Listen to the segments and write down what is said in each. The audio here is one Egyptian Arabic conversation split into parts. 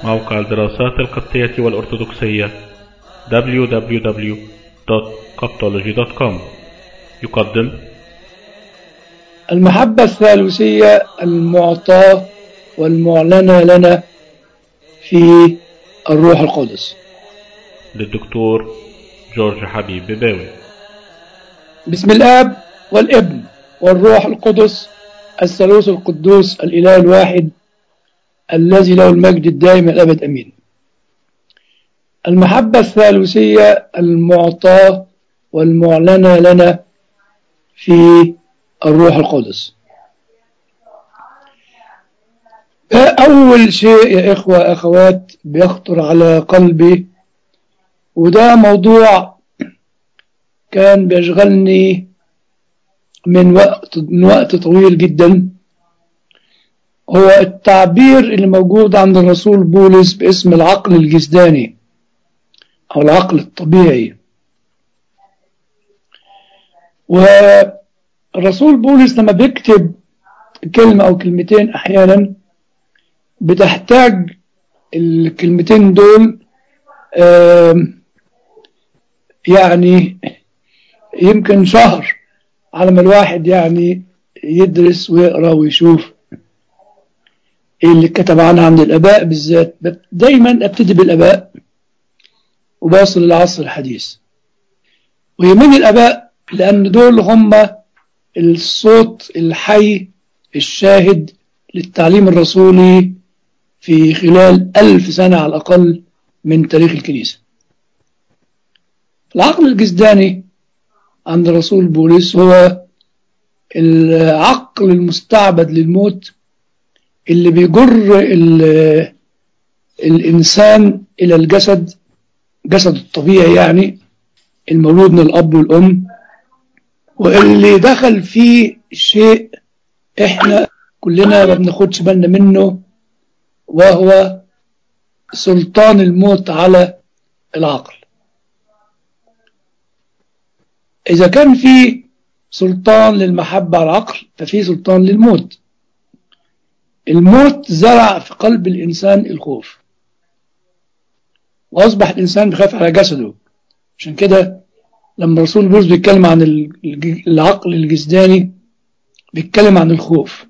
موقع الدراسات القبطية والأرثوذكسية www.coptology.com يقدم المحبة الثالوثية المعطاة والمعلنة لنا في الروح القدس للدكتور جورج حبيب بباوي بسم الآب والابن والروح القدس الثالوث القدوس الإله الواحد الذي له المجد الدائم الأبد أمين المحبة الثالوثية المعطاة والمعلنة لنا في الروح القدس أول شيء يا إخوة أخوات بيخطر على قلبي وده موضوع كان بيشغلني من وقت من وقت طويل جدا هو التعبير اللي موجود عند الرسول بولس باسم العقل الجسداني أو العقل الطبيعي والرسول بولس لما بيكتب كلمة أو كلمتين أحيانا بتحتاج الكلمتين دول يعني يمكن شهر على ما الواحد يعني يدرس ويقرا ويشوف ايه اللي كتب عنها عند الاباء بالذات دايما ابتدي بالاباء وبوصل للعصر الحديث ويهمني الاباء لان دول هم الصوت الحي الشاهد للتعليم الرسولي في خلال ألف سنة على الأقل من تاريخ الكنيسة العقل الجسداني عند الرسول بولس هو العقل المستعبد للموت اللي بيجر الإنسان إلى الجسد جسد الطبيعي يعني المولود من الأب والأم واللي دخل فيه شيء إحنا كلنا ما بناخدش بالنا منه وهو سلطان الموت على العقل إذا كان في سلطان للمحبة على العقل ففي سلطان للموت الموت زرع في قلب الإنسان الخوف وأصبح الإنسان بيخاف على جسده عشان كده لما الرسول بولس بيتكلم عن العقل الجسداني بيتكلم عن الخوف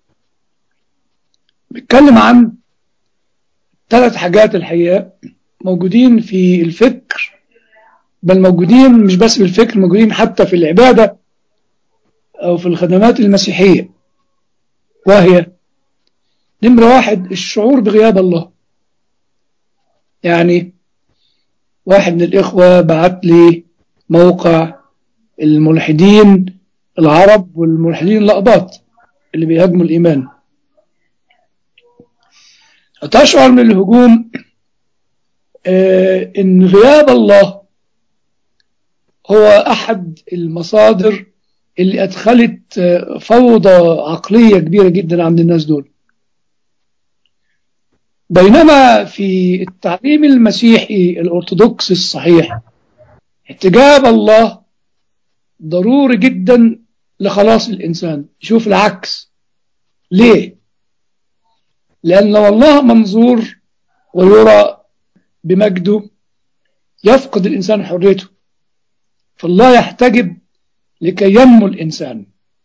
بيتكلم عن ثلاث حاجات الحقيقة موجودين في الفكر بل موجودين مش بس في الفكر موجودين حتى في العبادة أو في الخدمات المسيحية وهي نمرة واحد الشعور بغياب الله يعني واحد من الإخوة بعت لي موقع الملحدين العرب والملحدين الأقباط اللي بيهاجموا الإيمان تشعر من الهجوم آه إن غياب الله هو أحد المصادر اللي أدخلت فوضى عقلية كبيرة جدا عند الناس دول بينما في التعليم المسيحي الأرثوذكسي الصحيح احتجاب الله ضروري جدا لخلاص الإنسان شوف العكس ليه؟ لأن لو الله منظور ويرى بمجده يفقد الإنسان حريته فالله يحتجب لكي ينمو الإنسان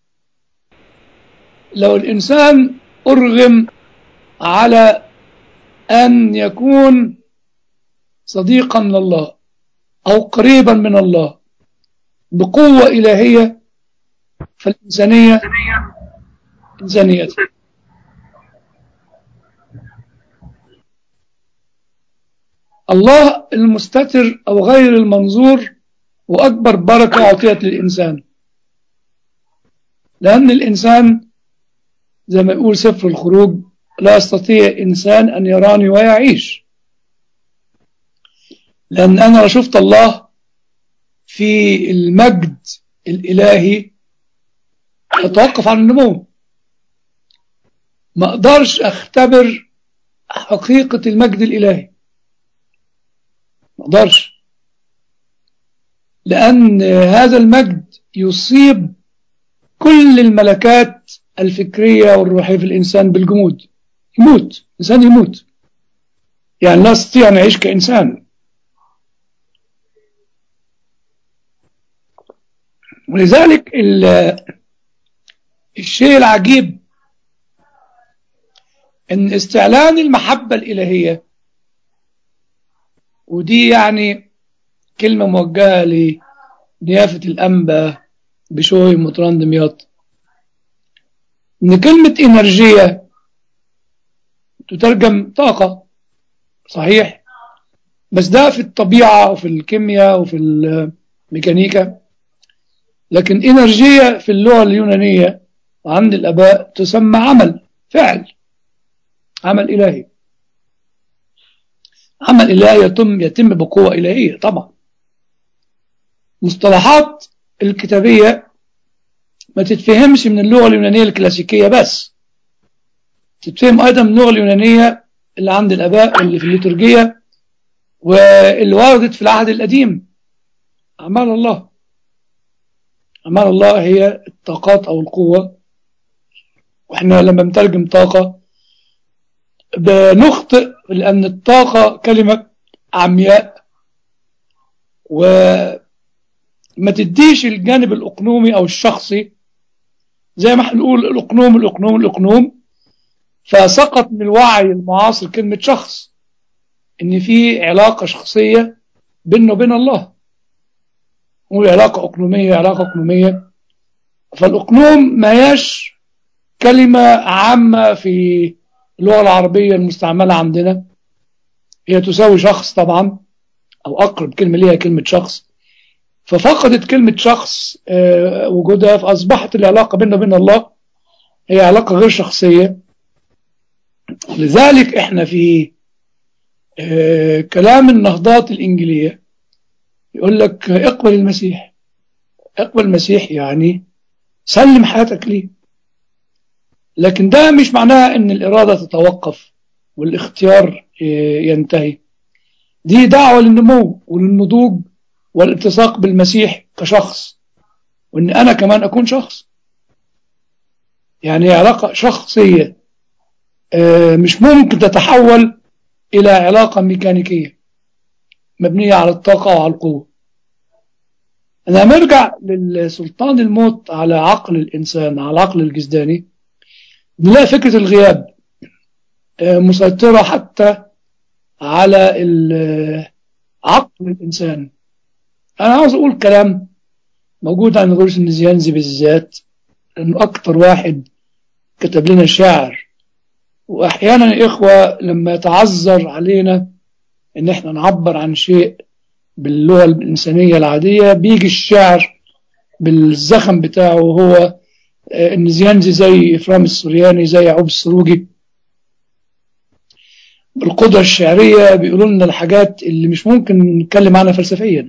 لو الإنسان أرغم على أن يكون صديقا لله أو قريبا من الله بقوة إلهية فالإنسانية إنسانية الله المستتر أو غير المنظور وأكبر بركة أعطيت للإنسان لأن الإنسان زي ما يقول سفر الخروج لا يستطيع إنسان أن يراني ويعيش لأن أنا لو شفت الله في المجد الإلهي أتوقف عن النمو ما أقدرش أختبر حقيقة المجد الإلهي ما أقدرش لأن هذا المجد يصيب كل الملكات الفكرية والروحية في الإنسان بالجمود يموت إنسان يموت يعني لا أستطيع أن أعيش كإنسان ولذلك الشيء العجيب ان استعلان المحبة الإلهية ودي يعني كلمة موجهة لنيافة الأنبا بشوي مطران دمياط إن كلمة إنرجية تترجم طاقة صحيح بس ده في الطبيعة وفي الكيمياء وفي الميكانيكا لكن إنرجية في اللغة اليونانية عند الآباء تسمى عمل فعل عمل إلهي عمل إلهي يتم يتم بقوة إلهية طبعا مصطلحات الكتابية ما تتفهمش من اللغة اليونانية الكلاسيكية بس تتفهم أيضا من اللغة اليونانية اللي عند الآباء اللي في الليتورجية واللي وردت في العهد القديم أعمال الله أعمال الله هي الطاقات أو القوة وإحنا لما بنترجم طاقة بنخطئ لأن الطاقة كلمة عمياء وما تديش الجانب الأقنومي أو الشخصي زي ما هنقول الأقنوم الأقنوم الأقنوم فسقط من الوعي المعاصر كلمة شخص إن في علاقة شخصية بينه وبين الله وعلاقة أقنومية علاقة أقنومية فالأقنوم ما هياش كلمة عامة في اللغة العربية المستعملة عندنا هي تساوي شخص طبعا أو أقرب كلمة ليها كلمة شخص ففقدت كلمة شخص وجودها فأصبحت العلاقة بيننا وبين الله هي علاقة غير شخصية لذلك احنا في كلام النهضات الإنجيلية يقول لك اقبل المسيح اقبل المسيح يعني سلم حياتك ليه لكن ده مش معناه ان الإرادة تتوقف والاختيار ينتهي دي دعوة للنمو وللنضوج والالتصاق بالمسيح كشخص وان انا كمان اكون شخص يعني علاقة شخصية مش ممكن تتحول الى علاقة ميكانيكية مبنية على الطاقة وعلى القوة أنا مرجع للسلطان الموت على عقل الإنسان على العقل الجسداني نلاقي فكرة الغياب مسيطرة حتى على عقل الإنسان أنا عاوز أقول كلام موجود عن غرس النزيانزي بالذات لأنه أكتر واحد كتب لنا شعر وأحيانا يا إخوة لما يتعذر علينا إن إحنا نعبر عن شيء باللغة الإنسانية العادية بيجي الشعر بالزخم بتاعه وهو النزيانزي زي إفرام السورياني زي يعقوب السروجي بالقدرة الشعرية بيقولوا لنا الحاجات اللي مش ممكن نتكلم عنها فلسفيا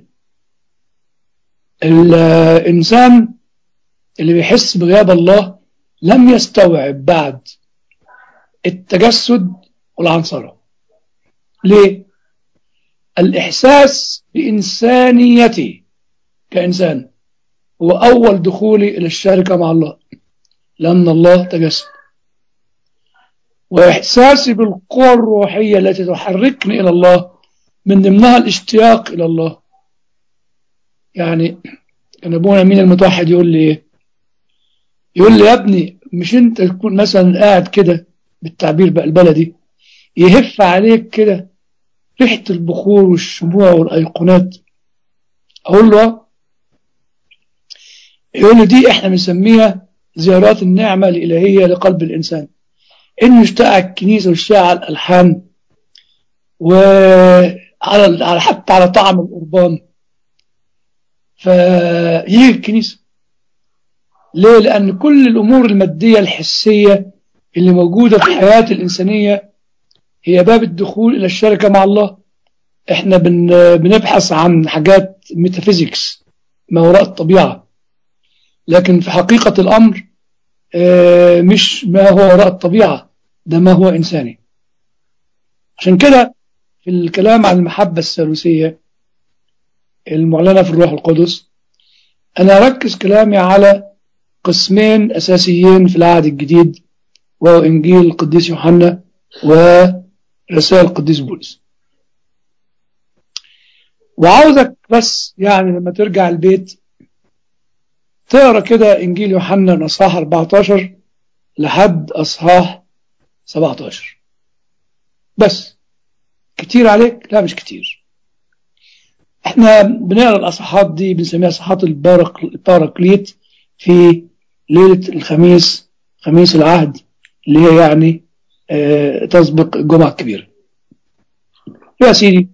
الإنسان اللي بيحس بغياب الله لم يستوعب بعد التجسد والعنصرة ليه؟ الإحساس بإنسانيتي كإنسان هو أول دخولي إلى الشركة مع الله لأن الله تجسد وإحساسي بالقوى الروحية التي تحركني إلى الله من ضمنها الاشتياق إلى الله يعني كان أبونا مين المتوحد يقول لي إيه يقول لي يا ابني مش أنت تكون مثلا قاعد كده بالتعبير بقى البلدي يهف عليك كده ريحة البخور والشموع والأيقونات أقول له يقول لي دي احنا بنسميها زيارات النعمة الإلهية لقلب الإنسان إنه يشتاق على الكنيسة ويشتاق على الألحان وعلى على حتى على طعم القربان فيجي الكنيسة ليه؟ لأن كل الأمور المادية الحسية اللي موجودة في الحياة الإنسانية هي باب الدخول إلى الشركة مع الله احنا بن بنبحث عن حاجات ميتافيزيكس ما وراء الطبيعة لكن في حقيقة الأمر مش ما هو وراء الطبيعة ده ما هو إنساني عشان كده في الكلام عن المحبة الثالوثية المعلنة في الروح القدس أنا أركز كلامي على قسمين أساسيين في العهد الجديد وهو إنجيل القديس يوحنا ورسائل القديس بولس وعاوزك بس يعني لما ترجع البيت تقرا كده انجيل يوحنا من اصحاح 14 لحد اصحاح 17 بس كتير عليك لا مش كتير احنا بنقرا الاصحاحات دي بنسميها اصحاحات البارق الباراكليت في ليله الخميس خميس العهد اللي هي يعني اه تسبق الجمعه الكبيره يا سيدي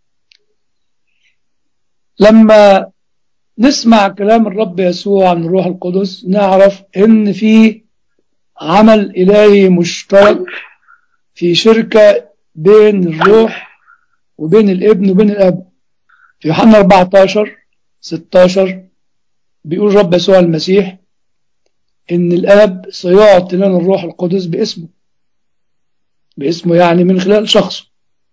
لما نسمع كلام الرب يسوع عن الروح القدس نعرف ان في عمل الهي مشترك في شركه بين الروح وبين الابن وبين الاب في يوحنا 14 16 بيقول رب يسوع المسيح ان الاب سيعطي لنا الروح القدس باسمه باسمه يعني من خلال شخصه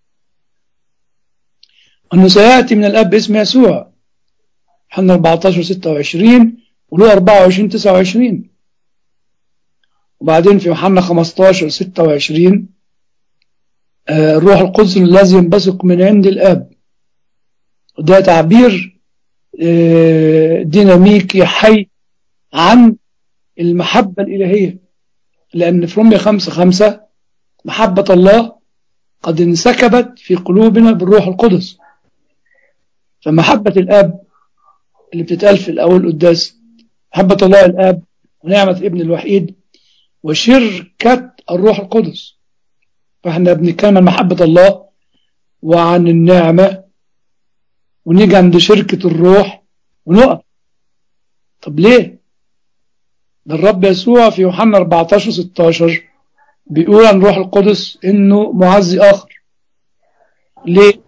انه سياتي من الاب باسم يسوع يوحنا 14 26 ولو 24 29 وبعدين في يوحنا 15 26 آه الروح القدس الذي ينبثق من عند الاب وده تعبير آه ديناميكي حي عن المحبة الإلهية لأن في رمية خمسة خمسة محبة الله قد انسكبت في قلوبنا بالروح القدس فمحبة الآب اللي بتتقال في الأول قداس محبة الله الآب ونعمة ابن الوحيد وشركة الروح القدس فاحنا بنتكلم عن محبة الله وعن النعمة ونيجي عند شركة الروح ونقف طب ليه؟ ده الرب يسوع في يوحنا 14 16 بيقول عن روح القدس انه معزي اخر ليه؟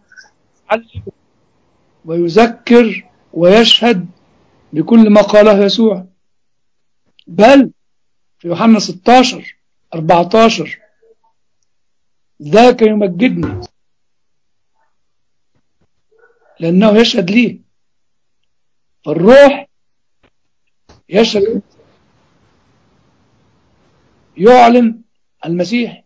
ويذكر ويشهد بكل ما قاله يسوع بل في يوحنا 16 14 ذاك يمجدني لأنه يشهد لي فالروح يشهد يعلن المسيح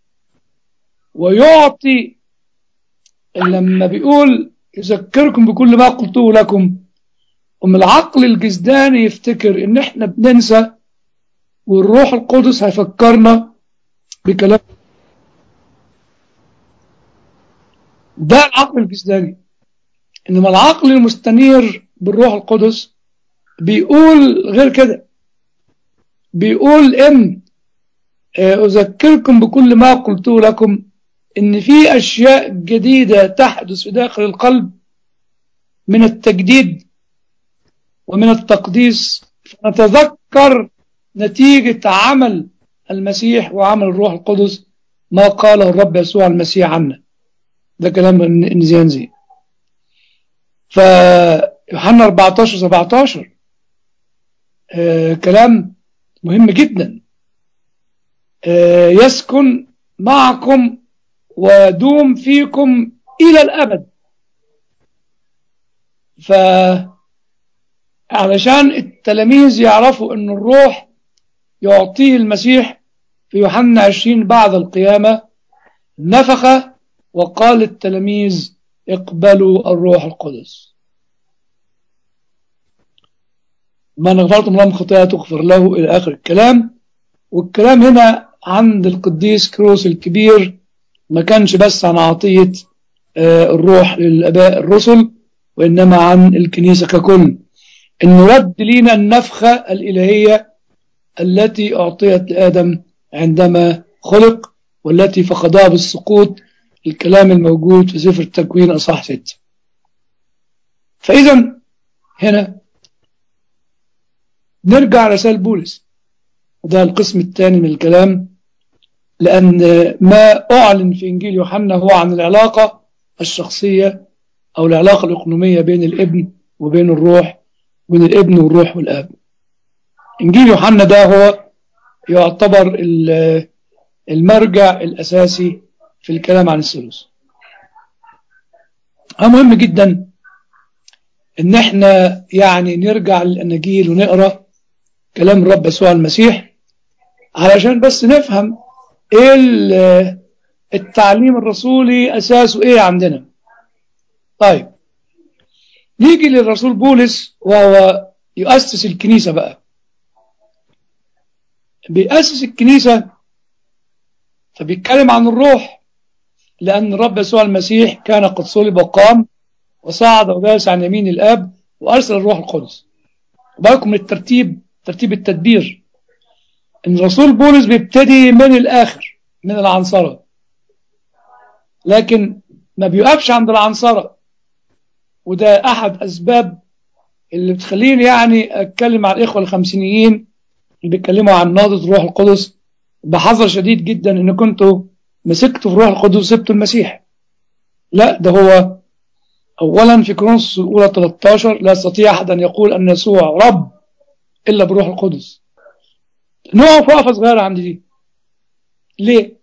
ويعطي لما بيقول يذكركم بكل ما قلته لكم ومن العقل الجسداني يفتكر ان احنا بننسى والروح القدس هيفكرنا بكلام ده العقل الجسداني انما العقل المستنير بالروح القدس بيقول غير كده بيقول ان اذكركم بكل ما قلته لكم ان في اشياء جديده تحدث في داخل القلب من التجديد ومن التقديس فنتذكر نتيجه عمل المسيح وعمل الروح القدس ما قاله الرب يسوع المسيح عنا ده كلام النزيانزي فيوحنا 14 17 آه كلام مهم جدا آه يسكن معكم ودوم فيكم إلى الأبد ف علشان التلاميذ يعرفوا أن الروح يعطيه المسيح في يوحنا 20 بعد القيامة نفخ وقال التلاميذ اقبلوا الروح القدس من غفرتم لهم خطايا تغفر له إلى آخر الكلام والكلام هنا عند القديس كروس الكبير ما كانش بس عن عطية الروح للأباء الرسل وإنما عن الكنيسة ككل إنه رد لينا النفخة الإلهية التي أعطيت لآدم عندما خلق والتي فقدها بالسقوط الكلام الموجود في سفر التكوين أصح ست فإذا هنا نرجع رسائل بولس وده القسم الثاني من الكلام لأن ما أعلن في إنجيل يوحنا هو عن العلاقة الشخصية أو العلاقة الإقنومية بين الابن وبين الروح بين الابن والروح والآب إنجيل يوحنا ده هو يعتبر المرجع الأساسي في الكلام عن الثالوث مهم جدا ان احنا يعني نرجع للاناجيل ونقرا كلام الرب يسوع المسيح علشان بس نفهم ايه التعليم الرسولي اساسه ايه عندنا طيب نيجي للرسول بولس وهو يؤسس الكنيسة بقى بيأسس الكنيسة فبيتكلم عن الروح لأن الرب يسوع المسيح كان قد صلب وقام وصعد وجالس عن يمين الآب وأرسل الروح القدس بالكم من الترتيب ترتيب التدبير ان الرسول بولس بيبتدي من الاخر من العنصرة لكن ما بيقفش عند العنصرة وده احد اسباب اللي بتخليني يعني اتكلم مع الاخوة الخمسينيين اللي بيتكلموا عن نهضة الروح القدس بحذر شديد جدا ان كنتوا مسكتوا في الروح القدس وسبتوا المسيح لا ده هو اولا في كورنثوس الاولى 13 لا يستطيع احد ان يقول ان يسوع رب الا بروح القدس نقف وقفه صغيره عند دي ليه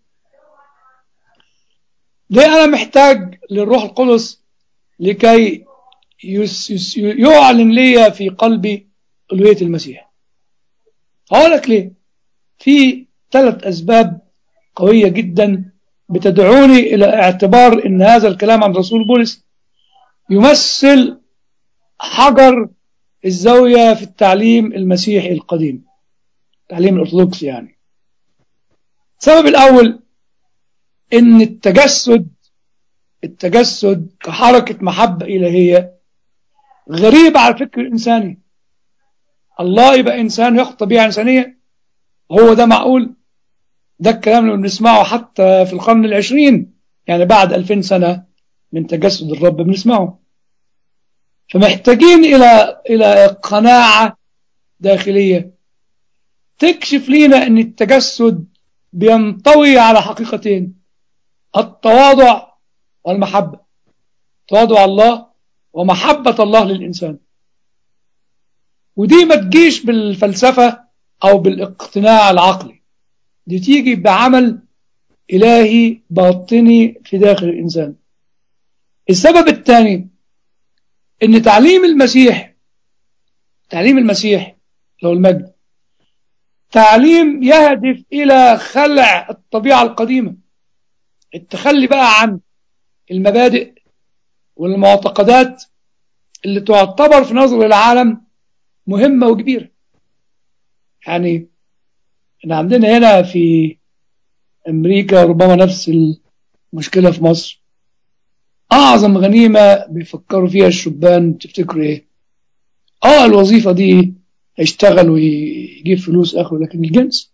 ليه انا محتاج للروح القدس لكي يس يس يعلن لي في قلبي الوهيه المسيح هقول لك ليه في ثلاث اسباب قويه جدا بتدعوني الى اعتبار ان هذا الكلام عن رسول بولس يمثل حجر الزاوية في التعليم المسيحي القديم التعليم الأرثوذكسي يعني السبب الأول إن التجسد التجسد كحركة محبة إلهية غريبة على الفكر الإنساني الله يبقى إنسان يخطى طبيعة إنسانية هو ده معقول ده الكلام اللي بنسمعه حتى في القرن العشرين يعني بعد ألفين سنة من تجسد الرب بنسمعه فمحتاجين إلى إلى قناعة داخلية تكشف لنا أن التجسد بينطوي على حقيقتين التواضع والمحبة تواضع الله ومحبة الله للإنسان ودي ما تجيش بالفلسفة أو بالاقتناع العقلي دي تيجي بعمل إلهي باطني في داخل الإنسان السبب الثاني ان تعليم المسيح تعليم المسيح لو المجد تعليم يهدف الى خلع الطبيعه القديمه التخلي بقى عن المبادئ والمعتقدات اللي تعتبر في نظر العالم مهمه وكبيره يعني احنا عندنا هنا في امريكا ربما نفس المشكله في مصر أعظم غنيمة بيفكروا فيها الشبان تفتكروا إيه؟ آه الوظيفة دي هيشتغل ويجيب فلوس آخره لكن الجنس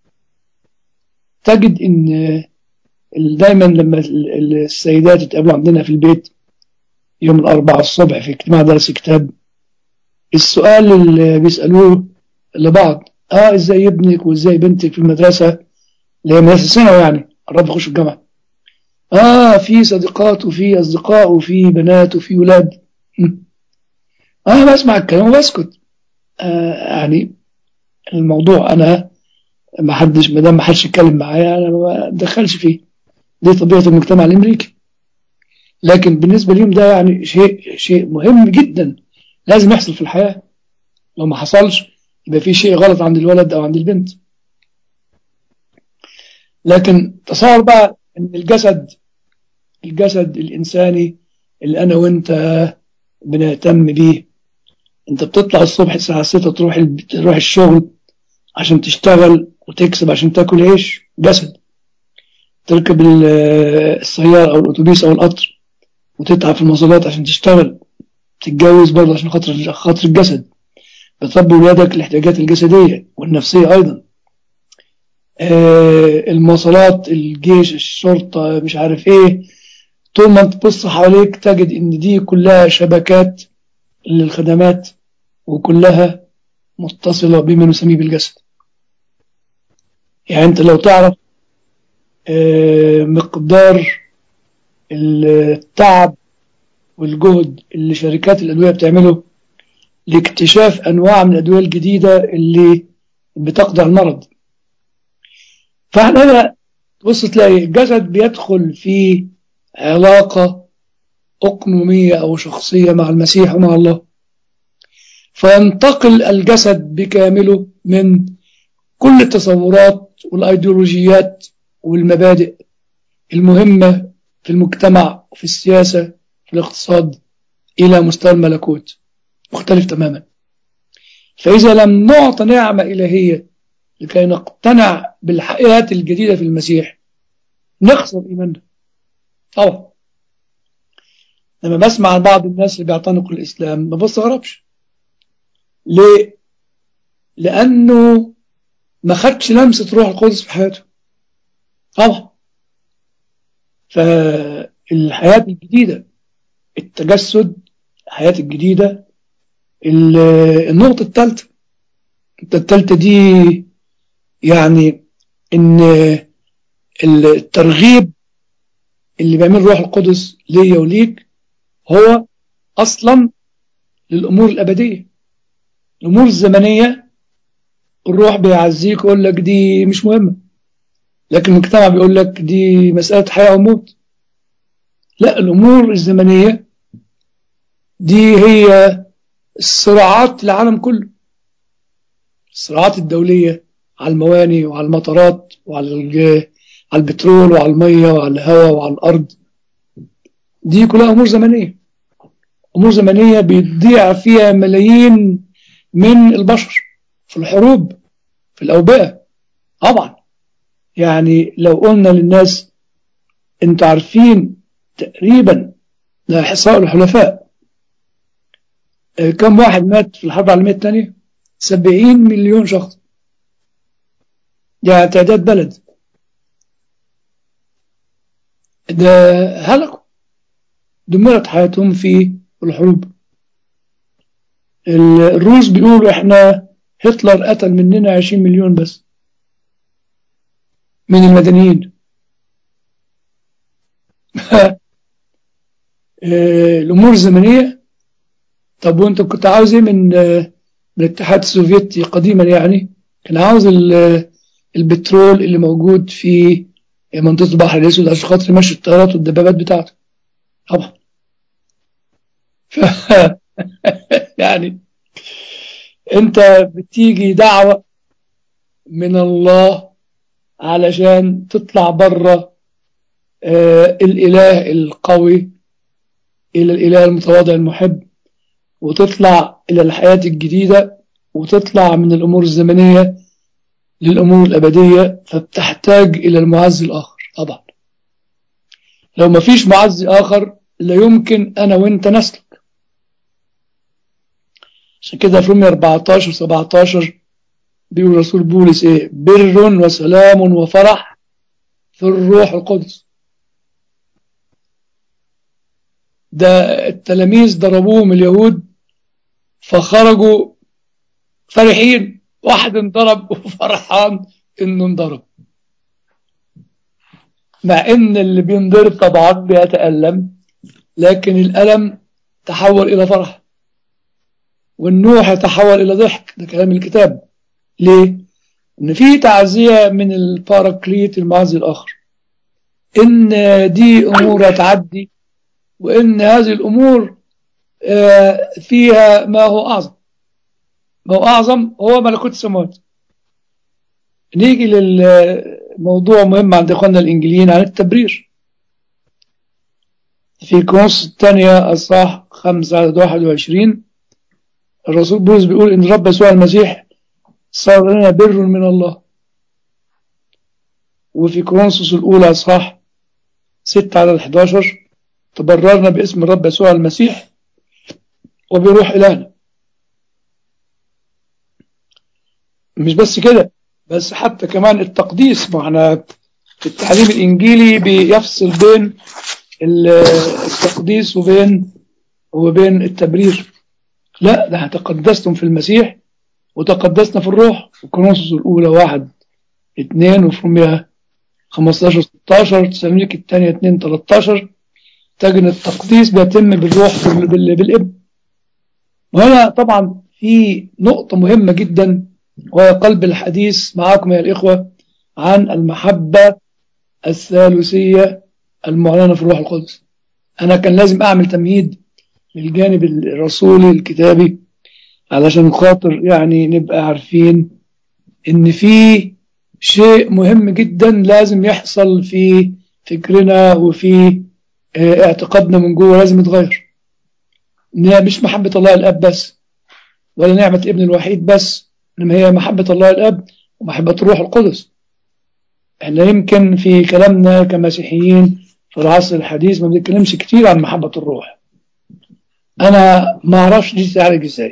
تجد إن دايما لما السيدات يتقابلوا عندنا في البيت يوم الأربعاء الصبح في اجتماع درس كتاب السؤال اللي بيسألوه لبعض اه ازاي ابنك وازاي بنتك في المدرسة اللي هي مدرسة ثانوي يعني قرب يخش الجامعة آه في صديقات وفي أصدقاء وفي بنات وفي ولاد آه بسمع الكلام وبسكت آه يعني الموضوع أنا ما حدش ما دام ما حدش يتكلم معايا أنا ما اتدخلش فيه دي طبيعة المجتمع الأمريكي لكن بالنسبة ليهم ده يعني شيء شيء مهم جدا لازم يحصل في الحياة لو ما حصلش يبقى في شيء غلط عند الولد أو عند البنت لكن تصور بقى ان الجسد الجسد الإنساني اللي أنا وأنت بنهتم بيه أنت بتطلع الصبح الساعة 6 تروح تروح الشغل عشان تشتغل وتكسب عشان تاكل عيش جسد تركب السيارة أو الأتوبيس أو القطر وتتعب في المواصلات عشان تشتغل تتجوز برضه عشان خاطر خاطر الجسد بتربي ولادك الاحتياجات الجسدية والنفسية أيضا آه المواصلات الجيش الشرطة مش عارف ايه طول ما انت تبص حواليك تجد ان دي كلها شبكات للخدمات وكلها متصلة بما نسميه بالجسد يعني انت لو تعرف آه مقدار التعب والجهد اللي شركات الأدوية بتعمله لاكتشاف أنواع من الأدوية الجديدة اللي بتقضي على المرض فاحنا هنا تبص تلاقي الجسد بيدخل في علاقة أقنومية أو شخصية مع المسيح ومع الله فينتقل الجسد بكامله من كل التصورات والأيديولوجيات والمبادئ المهمة في المجتمع وفي السياسة في الاقتصاد إلى مستوى الملكوت مختلف تماما فإذا لم نعط نعمة إلهية لكي نقتنع بالحياة الجديدة في المسيح نخسر إيماننا طبعا لما بسمع عن بعض الناس اللي بيعتنقوا الإسلام ما بستغربش ليه؟ لأنه ما خدش لمسة روح القدس في حياته طبعا فالحياة الجديدة التجسد الحياة الجديدة النقطة الثالثة النقطة الثالثة دي يعني ان الترغيب اللي بيعمل روح القدس ليا وليك هو اصلا للامور الابديه الامور الزمنيه الروح بيعزيك يقول لك دي مش مهمه لكن المجتمع بيقول لك دي مساله حياه وموت لا الامور الزمنيه دي هي الصراعات العالم كله الصراعات الدوليه على المواني وعلى المطارات وعلى على البترول وعلى الميه وعلى الهواء وعلى الارض دي كلها امور زمنيه امور زمنيه بيضيع فيها ملايين من البشر في الحروب في الاوبئه طبعا يعني لو قلنا للناس انتوا عارفين تقريبا ده احصاء الحلفاء كم واحد مات في الحرب العالميه الثانيه 70 مليون شخص ده تعداد بلد ده هلكوا دمرت حياتهم في الحروب الروس بيقولوا احنا هتلر قتل مننا 20 مليون بس من المدنيين الامور الزمنيه طب وانت كنت عاوز ايه من من الاتحاد السوفيتي قديما يعني كان عاوز البترول اللي موجود في منطقه البحر الاسود عشان خاطر يمشي الطيارات والدبابات بتاعته طبعا ف... يعني انت بتيجي دعوه من الله علشان تطلع بره آه الاله القوي الى الاله المتواضع المحب وتطلع الى الحياه الجديده وتطلع من الامور الزمنيه للأمور الأبدية فبتحتاج إلى المعزي الآخر طبعا لو ما فيش معزي آخر لا يمكن أنا وإنت نسلك عشان كده في رومية 14 17 بيقول رسول بولس إيه بر وسلام وفرح في الروح القدس ده التلاميذ ضربوهم اليهود فخرجوا فرحين واحد انضرب وفرحان انه انضرب مع ان اللي بينضرب طبعا بيتألم لكن الألم تحول إلى فرح والنوح يتحول إلى ضحك ده كلام الكتاب ليه؟ إن في تعزية من الباراكليت المعزي الآخر إن دي أمور هتعدي وإن هذه الأمور فيها ما هو أعظم ما هو أعظم هو ملكوت السماوات نيجي للموضوع مهم عند إخواننا الإنجليين عن التبرير في كونس الثانية الصح 5 عدد 21 الرسول بولس بيقول إن رب يسوع المسيح صار لنا بر من الله وفي كورنثوس الأولى أصحاح 6 عدد 11 تبررنا باسم الرب يسوع المسيح وبروح إلهنا مش بس كده بس حتى كمان التقديس ما احنا في التعليم الإنجيلي بيفصل بين التقديس وبين وبين التبرير لا ده تقدستم في المسيح وتقدسنا في الروح وكورنثوس الأولى واحد اثنين وفي رومية 15 16 تسالونيك الثانية 2 13 تجد التقديس بيتم بالروح بالابن وهنا طبعا في نقطة مهمة جدا وهي قلب الحديث معكم يا الإخوة عن المحبة الثالوثية المعلنة في الروح القدس أنا كان لازم أعمل تمهيد للجانب الرسولي الكتابي علشان خاطر يعني نبقى عارفين إن في شيء مهم جدا لازم يحصل في فكرنا وفي اعتقادنا من جوه لازم يتغير إنها مش محبة الله الأب بس ولا نعمة الابن الوحيد بس إنما هي محبة الله الأب ومحبة الروح القدس احنا يمكن في كلامنا كمسيحيين في العصر الحديث ما بنتكلمش كتير عن محبة الروح أنا ما أعرفش دي تعالج إزاي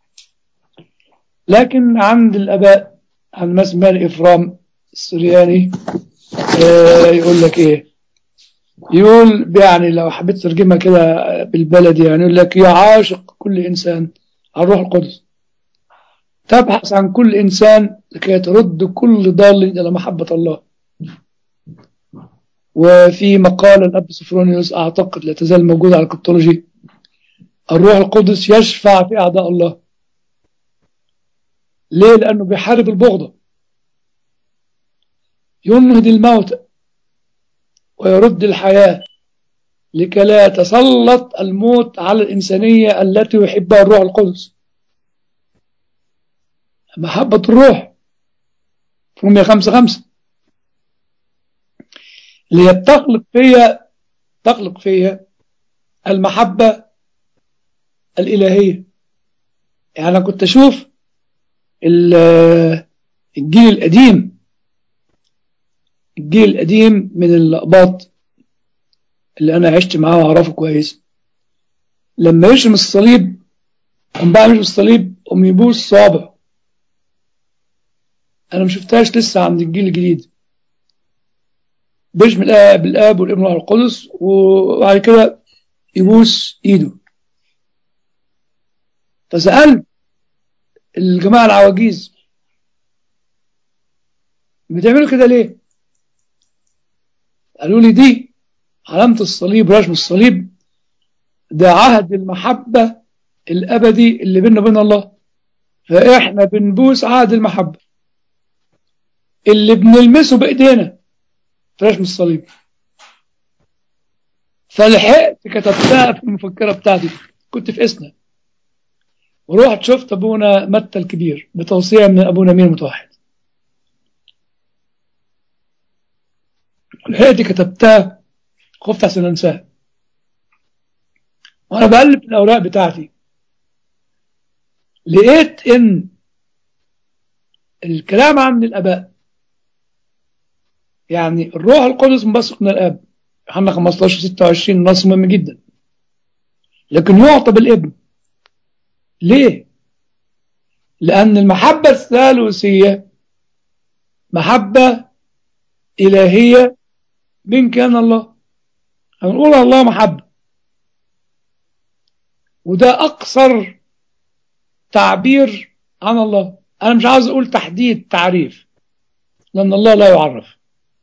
لكن عند الآباء عن مسمى إفرام السرياني آه يقول لك إيه يقول يعني لو حبيت ترجمها كده بالبلدي يعني يقول لك يا عاشق كل إنسان عن الروح القدس تبحث عن كل إنسان لكي ترد كل ضال إلى محبة الله وفي مقال الأب سفرونيوس أعتقد لا تزال موجودة على الكتولوجي الروح القدس يشفع في أعداء الله ليه؟ لأنه بيحارب البغضة ينهض الموت ويرد الحياة لكي لا يتسلط الموت على الإنسانية التي يحبها الروح القدس محبة الروح في رومية خمسة خمسة اللي هي بتخلق فيا تخلق فيا المحبة الإلهية يعني أنا كنت أشوف الجيل القديم الجيل القديم من الأقباط اللي أنا عشت معاه وأعرفه كويس لما يرسم الصليب قام بقى يرسم الصليب قام يبوس صابع أنا ما شفتهاش لسه عند الجيل الجديد بيرسم الآب الآب والابن والروح القدس وبعد كده يبوس إيده فسألت الجماعة العواجيز بتعملوا كده ليه قالوا لي دي علامة الصليب رسم الصليب ده عهد المحبة الأبدي اللي بيننا وبين الله فإحنا بنبوس عهد المحبة اللي بنلمسه بإيدينا في رسم الصليب فلحقت كتبتها في المفكرة بتاعتي كنت في إسنا ورحت شفت أبونا متى الكبير بتوصية من أبونا مين متوحد لحقت كتبتها خفت عشان أنساها وأنا بقلب في الأوراق بتاعتي لقيت إن الكلام عن الآباء يعني الروح القدس منبثق من الآب يوحنا 15 26 نص مهم جدا لكن يعطى بالابن ليه؟ لأن المحبة الثالوثية محبة إلهية من كان الله هنقول الله محبة وده أقصر تعبير عن الله أنا مش عاوز أقول تحديد تعريف لأن الله لا يعرف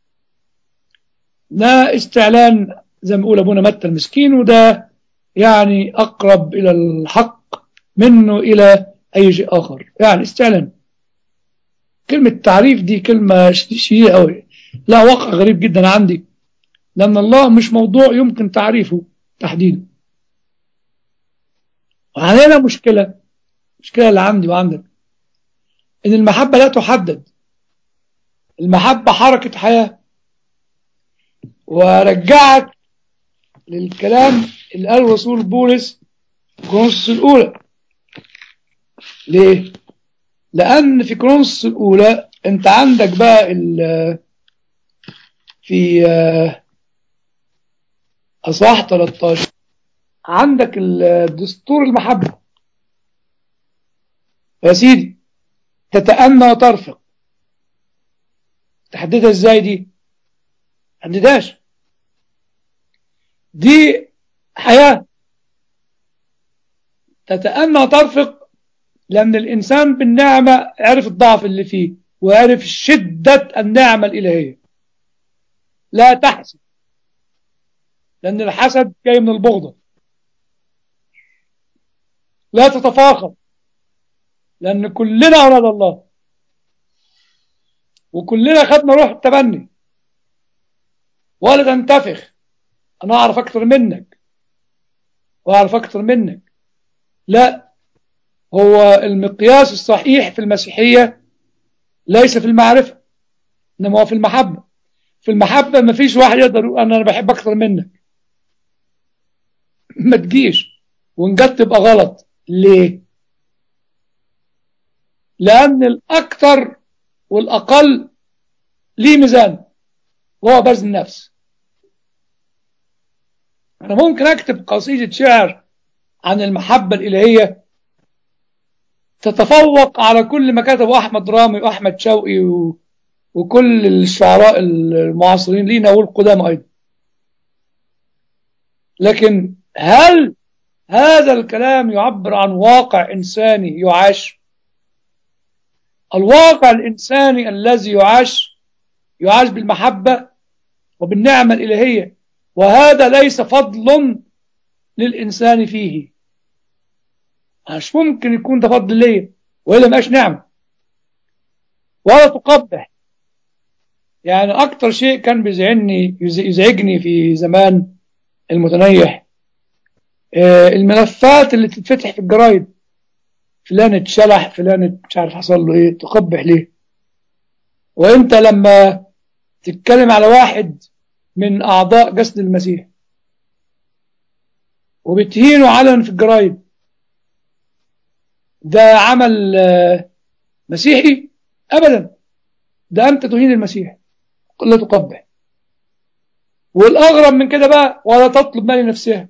ده استعلان زي ما بيقول أبونا متى المسكين وده يعني أقرب إلى الحق منه إلى أي شيء آخر يعني استعلان كلمة تعريف دي كلمة شديدة أوي لا واقع غريب جدا عندي لأن الله مش موضوع يمكن تعريفه تحديده وعلينا مشكلة المشكلة اللي عندي وعندك إن المحبة لا تحدد المحبة حركة حياة ورجعك للكلام اللي قاله الرسول بولس كورنثوس الأولى ليه؟ لأن في كورنثوس الأولى أنت عندك بقى ال في أصحاح 13 عندك الدستور المحبة يا سيدي تتأنى وترفق تحددها ازاي دي تحددهاش دي حياة تتأنى وترفق لأن الإنسان بالنعمة عرف الضعف اللي فيه وعرف شدة النعمة الإلهية لا تحسد لأن الحسد جاي من البغضة لا تتفاخر لأن كلنا أولاد الله وكلنا خدنا روح التبني ولا تنتفخ أنا أعرف أكتر منك وأعرف أكتر منك لا هو المقياس الصحيح في المسيحية ليس في المعرفة إنما هو في المحبة في المحبة ما فيش واحد يقدر يقول أنا بحب أكتر منك ما تجيش وإن جت تبقى غلط ليه؟ لأن الأكثر والأقل ليه ميزان وهو بذل النفس أنا ممكن أكتب قصيدة شعر عن المحبة الإلهية تتفوق على كل ما كتبه أحمد رامي وأحمد شوقي و... وكل الشعراء المعاصرين لينا والقدامى أيضا لكن هل هذا الكلام يعبر عن واقع إنساني يعاش الواقع الإنساني الذي يعاش يعاش بالمحبة وبالنعمة الإلهية وهذا ليس فضل للإنسان فيه مش ممكن يكون ده فضل ليا وإلا ماش نعمة ولا تقبح يعني أكتر شيء كان بيزعجني يزعجني في زمان المتنيح الملفات اللي تتفتح في الجرايد فلان اتشلح فلان مش عارف حصل له ايه تقبح ليه وانت لما تتكلم على واحد من اعضاء جسد المسيح وبتهينه علنا في الجرايد ده عمل مسيحي ابدا ده انت تهين المسيح لا تقبح والاغرب من كده بقى ولا تطلب ما لنفسها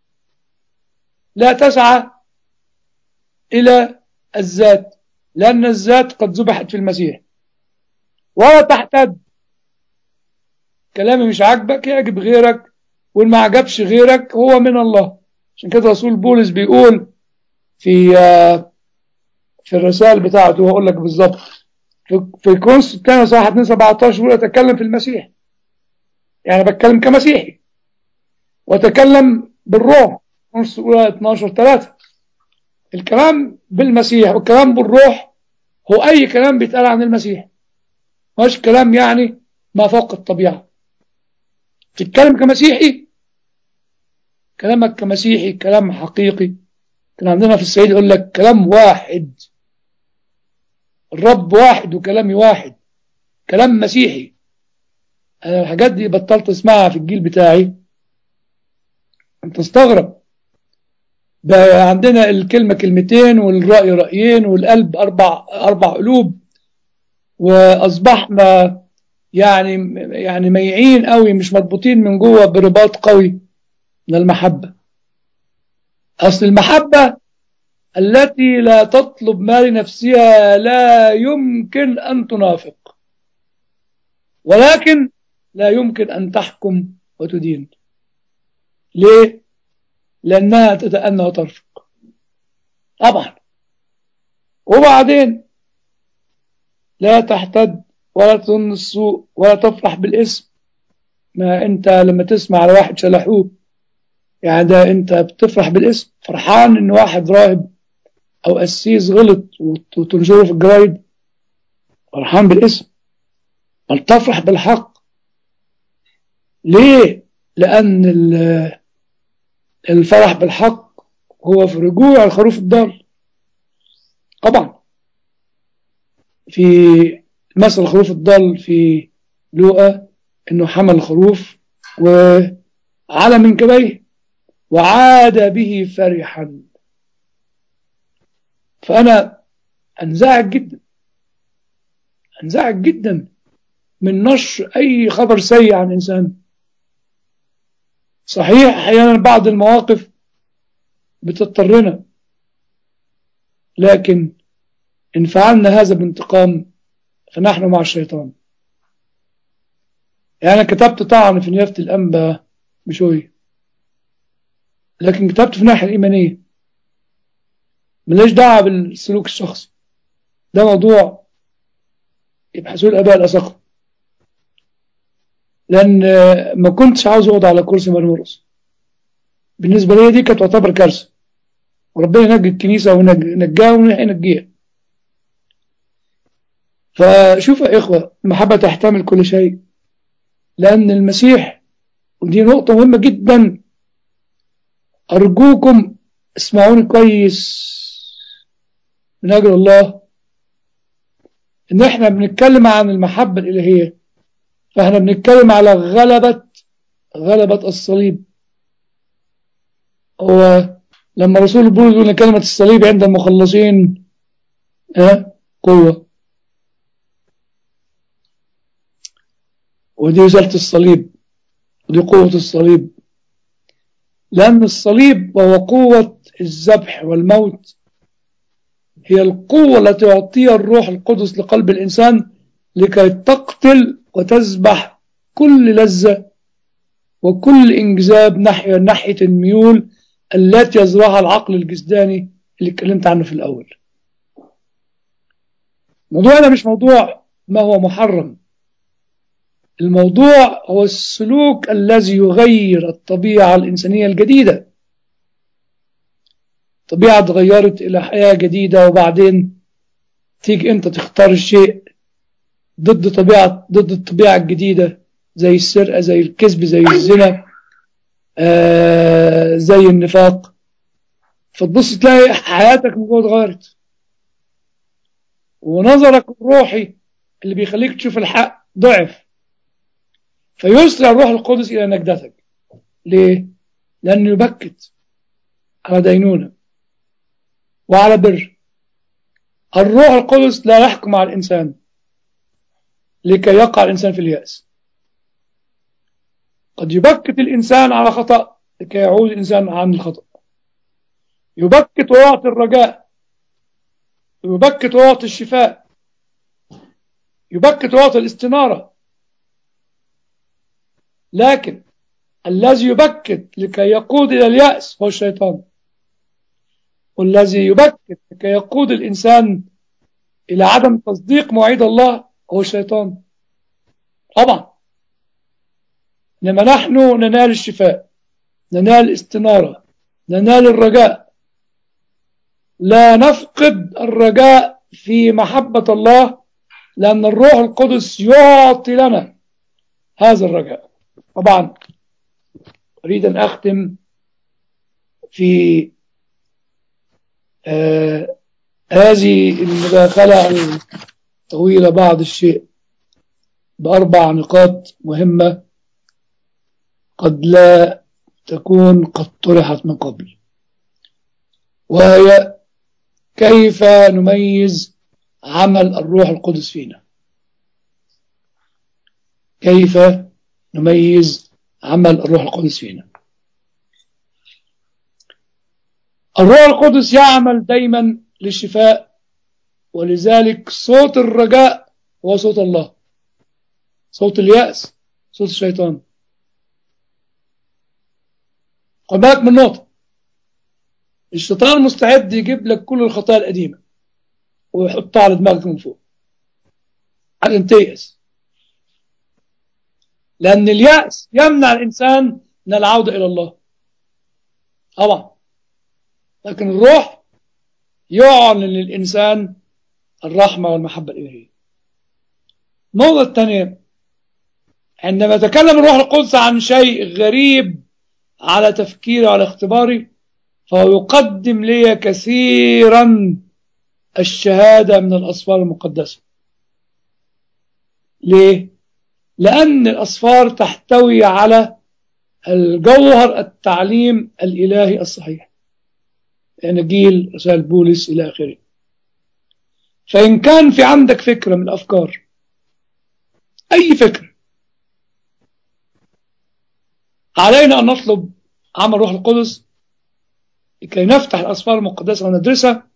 لا تسعى إلى الذات لأن الذات قد ذبحت في المسيح ولا تحتد كلامي مش عاجبك يعجب غيرك وإن ما عجبش غيرك هو من الله عشان كده رسول بولس بيقول في في الرسائل بتاعته وهقول لك بالظبط في كونس الثاني صح 2 17 بيقول اتكلم في المسيح يعني بتكلم كمسيحي واتكلم بالروح كونس الاولى 12 3 الكلام بالمسيح والكلام بالروح هو أي كلام بيتقال عن المسيح مش كلام يعني ما فوق الطبيعة تتكلم كمسيحي كلامك كمسيحي كلام حقيقي كان عندنا في السعيد يقول لك كلام واحد الرب واحد وكلامي واحد كلام مسيحي أنا الحاجات دي بطلت اسمعها في الجيل بتاعي انت استغرب بقى عندنا الكلمة كلمتين والرأي رأيين والقلب أربع أربع قلوب وأصبحنا يعني يعني ميعين قوي مش مربوطين من جوه برباط قوي من المحبة أصل المحبة التي لا تطلب ما لنفسها لا يمكن أن تنافق ولكن لا يمكن أن تحكم وتدين ليه؟ لأنها تتأنى وترفق طبعا وبعدين لا تحتد ولا تظن السوء ولا تفرح بالاسم ما انت لما تسمع على واحد شلحوه يعني ده انت بتفرح بالاسم فرحان ان واحد راهب او قسيس غلط وتنشره في الجرايد فرحان بالاسم بل تفرح بالحق ليه لان الفرح بالحق هو في رجوع الخروف الضال طبعا في مثل الخروف الضال في لوقا انه حمل الخروف وعلى منكبيه وعاد به فرحا فانا انزعج جدا انزعج جدا من نشر اي خبر سيء عن انسان صحيح احيانا بعض المواقف بتضطرنا لكن ان فعلنا هذا بانتقام فنحن مع الشيطان يعني كتبت طعن في نيافة الأنبا بشوي لكن كتبت في الناحية الإيمانية ملاش دعوة بالسلوك الشخصي ده موضوع يبحثوه الآباء الأساقفة لأن ما كنتش عاوز أقعد على كرسي مرمرس بالنسبة لي دي كانت تعتبر كارثة وربنا ينجي الكنيسة ونجاها وننجيها فشوف يا إخوة المحبة تحتمل كل شيء لأن المسيح ودي نقطة مهمة جدا أرجوكم اسمعوني كويس من أجل الله إن إحنا بنتكلم عن المحبة الإلهية فإحنا بنتكلم على غلبة غلبة الصليب هو لما رسول بولس يقول إن كلمة الصليب عند المخلصين ها قوة ودي رسالة الصليب ودي قوة الصليب لأن الصليب وهو قوة الذبح والموت هي القوة التي يعطيها الروح القدس لقلب الإنسان لكي تقتل وتذبح كل لذة وكل انجذاب ناحية ناحية الميول التي يزرعها العقل الجسداني اللي اتكلمت عنه في الأول موضوعنا مش موضوع ما هو محرم الموضوع هو السلوك الذي يغير الطبيعة الإنسانية الجديدة طبيعة اتغيرت إلى حياة جديدة وبعدين تيجي أنت تختار الشيء ضد طبيعة ضد الطبيعة الجديدة زي السرقة زي الكذب زي الزنا آه زي النفاق فتبص تلاقي حياتك من جوه اتغيرت ونظرك الروحي اللي بيخليك تشوف الحق ضعف فيسرع الروح القدس إلى نجدتك ليه؟ لأنه يبكت على دينونة وعلى بر الروح القدس لا يحكم على الإنسان لكي يقع الإنسان في اليأس قد يبكت الإنسان على خطأ لكي يعود الإنسان عن الخطأ يبكت ويعطي الرجاء يبكت ويعطي الشفاء يبكت ويعطي الاستنارة لكن الذي يبكت لكي يقود إلى اليأس هو الشيطان والذي يبكت لكي يقود الإنسان إلى عدم تصديق مواعيد الله هو الشيطان طبعا إنما نحن ننال الشفاء ننال الاستنارة ننال الرجاء لا نفقد الرجاء في محبة الله لأن الروح القدس يعطي لنا هذا الرجاء طبعا أريد أن أختم في آه هذه المداخلة الطويلة بعض الشيء بأربع نقاط مهمة قد لا تكون قد طرحت من قبل وهي كيف نميز عمل الروح القدس فينا كيف نميز عمل الروح القدس فينا الروح القدس يعمل دايما للشفاء ولذلك صوت الرجاء هو صوت الله صوت اليأس صوت الشيطان خد بالك من نقطة الشيطان مستعد يجيب لك كل الخطايا القديمة ويحطها على دماغك من فوق عشان تيأس لأن اليأس يمنع الإنسان من العودة إلى الله طبعا لكن الروح يعلن للإنسان الرحمة والمحبة الإلهية النقطة الثانية عندما تكلم الروح القدس عن شيء غريب على تفكيري وعلى اختباري فهو يقدم لي كثيرا الشهادة من الأسفار المقدسة ليه؟ لأن الأسفار تحتوي على الجوهر التعليم الإلهي الصحيح أناجيل رسائل بولس إلى آخره فإن كان في عندك فكرة من الأفكار أي فكرة علينا أن نطلب عمل روح القدس لكي نفتح الأسفار المقدسة وندرسها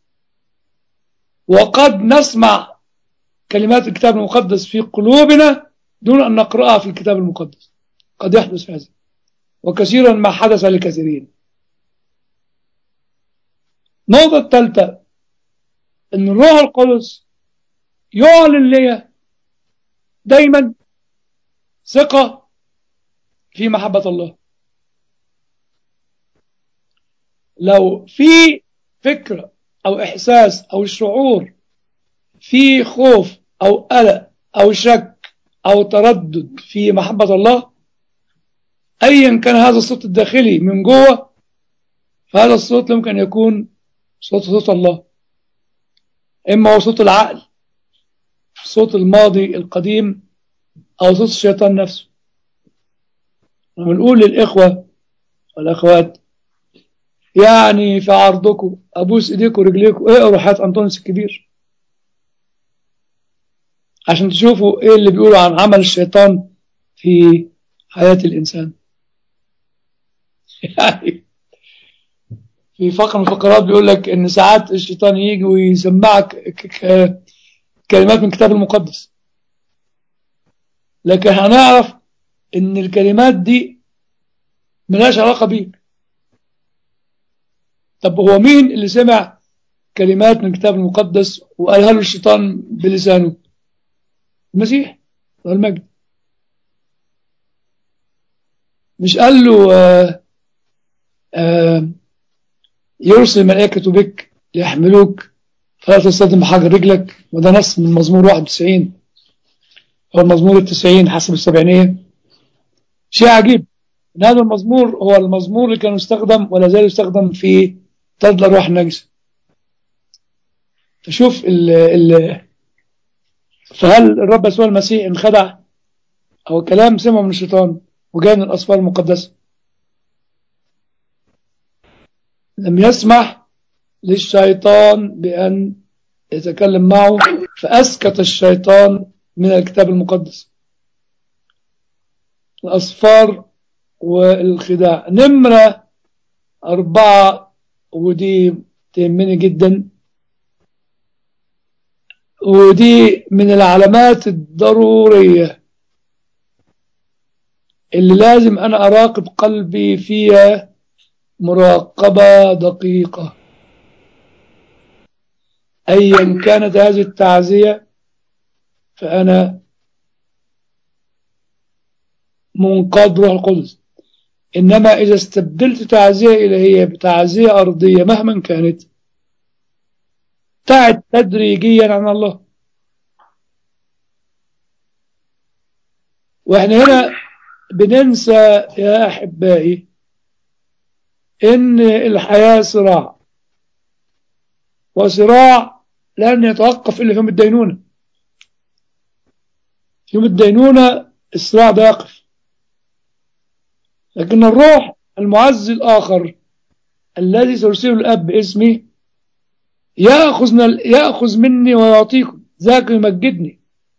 وقد نسمع كلمات الكتاب المقدس في قلوبنا دون أن نقرأها في الكتاب المقدس قد يحدث هذا وكثيرا ما حدث لكثيرين النقطة الثالثة أن الروح القدس يعلن لي دايما ثقة في محبة الله لو في فكرة أو إحساس أو شعور في خوف أو قلق أو شك أو تردد في محبة الله أيا كان هذا الصوت الداخلي من جوه فهذا الصوت يمكن يكون صوت صوت الله إما هو صوت العقل صوت الماضي القديم أو صوت الشيطان نفسه لما نقول للإخوة والأخوات يعني في عرضكم ابوس ايديكم ورجليكم اقروا حياه انطونيوس الكبير عشان تشوفوا ايه اللي بيقولوا عن عمل الشيطان في حياه الانسان يعني في فقره من الفقرات بيقول لك ان ساعات الشيطان يجي ويسمعك ك- ك- كلمات من الكتاب المقدس لكن هنعرف ان الكلمات دي ملهاش علاقه بيك طب هو مين اللي سمع كلمات من الكتاب المقدس وقالها له الشيطان بلسانه المسيح له المجد مش قال له آه آه يرسل ملائكة بك ليحملوك فلا تصطدم بحجر رجلك وده نص من مزمور 91 هو المزمور التسعين حسب السبعينية شيء عجيب ان هذا المزمور هو المزمور اللي كان يستخدم ولا زال يستخدم في طرد الارواح النجسه فشوف ال ال فهل الرب يسوع المسيح انخدع او كلام سمعه من الشيطان وجاء من الاسفار المقدسه لم يسمح للشيطان بان يتكلم معه فاسكت الشيطان من الكتاب المقدس الأصفار والخداع نمرة أربعة ودي تهمني جدا ودي من العلامات الضرورية اللي لازم أنا أراقب قلبي فيها مراقبة دقيقة أيا كانت هذه التعزية فأنا منقاد روح القدس إنما إذا استبدلت تعزية إلهية بتعزية أرضية مهما كانت تعد تدريجيا عن الله وإحنا هنا بننسى يا أحبائي إن الحياة صراع وصراع لن يتوقف إلا في يوم الدينونة يوم الدينونة الصراع ده يقف لكن الروح المعز الآخر الذي سيرسله الأب باسمي يأخذ, من يأخذ مني ويعطيكم ذاك يمجدني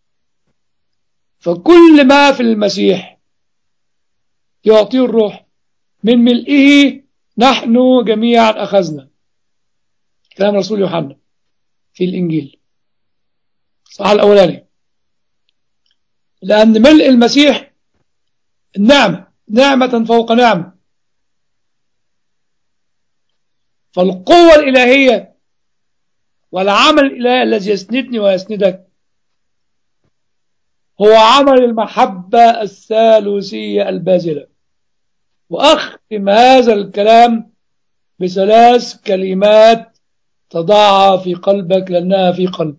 فكل ما في المسيح يعطيه الروح من ملئه نحن جميعا أخذنا كلام رسول يوحنا في الإنجيل صح الأولاني لأن ملء المسيح النعمة نعمة فوق نعمة فالقوة الإلهية والعمل الإلهي الذي يسندني ويسندك هو عمل المحبة الثالوثية البازلة وأختم هذا الكلام بثلاث كلمات تضعها في قلبك لأنها في قلب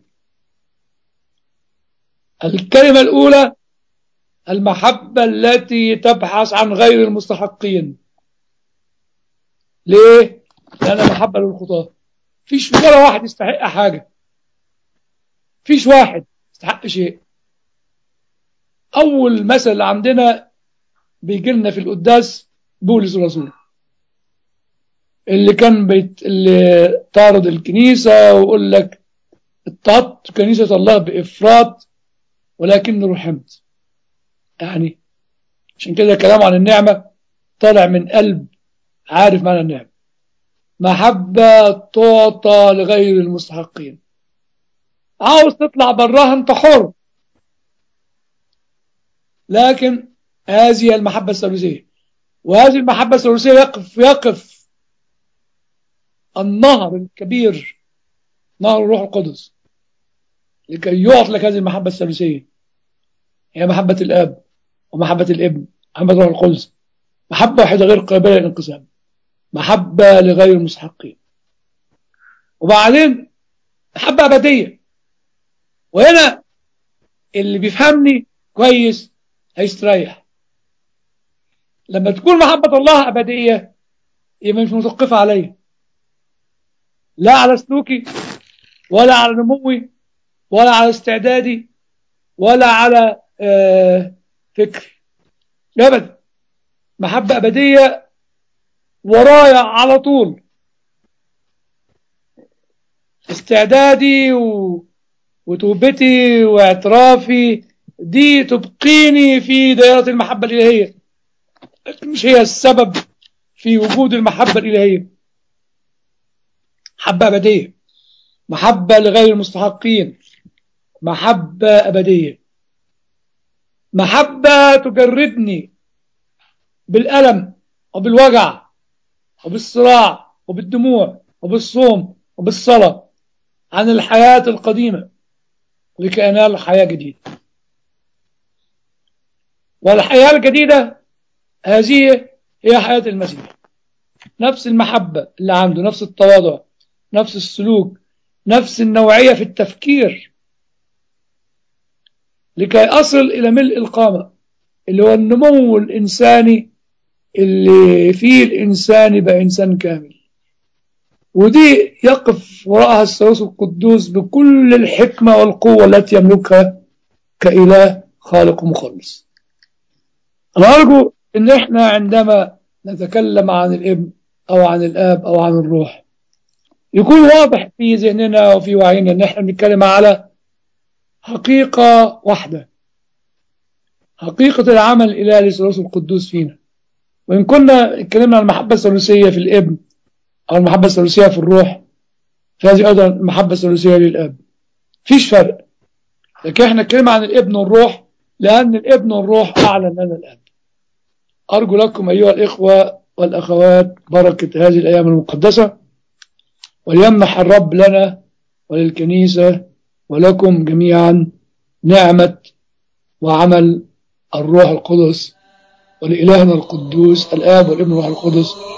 الكلمة الأولى المحبة التي تبحث عن غير المستحقين ليه؟ لأن محبة للخطاة فيش ولا واحد يستحق حاجة فيش واحد يستحق شيء أول مثل عندنا بيجي لنا في القداس بولس الرسول اللي كان بيت اللي طارد الكنيسة ويقول لك اضطهدت كنيسة الله بإفراط ولكن رحمت يعني عشان كده الكلام عن النعمة طالع من قلب عارف معنى النعمة محبة تعطى لغير المستحقين عاوز تطلع براها انت حر لكن هذه المحبة الثالوثية وهذه المحبة الثالوثية يقف يقف النهر الكبير نهر الروح القدس لكي يعطي لك هذه المحبة الثالوثية هي محبة الآب ومحبة الابن محبة الروح القدس محبة واحدة غير قابلة للانقسام محبة لغير المستحقين وبعدين محبة أبدية وهنا اللي بيفهمني كويس هيستريح لما تكون محبة الله أبدية يبقى مش متوقفة عليا لا على سلوكي ولا على نموي ولا على استعدادي ولا على آه فكري أبدا محبة أبدية ورايا على طول استعدادي و... وتوبتي واعترافي دي تبقيني في دائرة المحبة الإلهية مش هي السبب في وجود المحبة الإلهية محبة أبدية محبة لغير المستحقين محبة أبدية محبة تجردني بالألم وبالوجع وبالصراع وبالدموع وبالصوم وبالصلاة عن الحياة القديمة لكي أنال حياة جديدة والحياة الجديدة هذه هي حياة المسيح نفس المحبة اللي عنده نفس التواضع نفس السلوك نفس النوعية في التفكير لكي أصل إلى ملء القامة اللي هو النمو الإنساني اللي فيه الإنسان يبقى إنسان كامل ودي يقف وراءها الثالوث القدوس بكل الحكمة والقوة التي يملكها كإله خالق ومخلص أنا أرجو إن إحنا عندما نتكلم عن الابن أو عن الآب أو عن الروح يكون واضح في ذهننا وفي وعينا إن إحنا بنتكلم على حقيقة واحدة حقيقة العمل الإلهي للثالوث القدوس فينا وإن كنا اتكلمنا عن المحبة الثالوثية في الابن أو المحبة الثالوثية في الروح فهذه أيضا المحبة الثالوثية للأب فيش فرق لكن احنا اتكلمنا عن الابن والروح لأن الابن والروح أعلن لنا الأب أرجو لكم أيها الإخوة والأخوات بركة هذه الأيام المقدسة وليمنح الرب لنا وللكنيسة ولكم جميعا نعمة وعمل الروح القدس ولإلهنا القدوس الآب والابن والروح القدس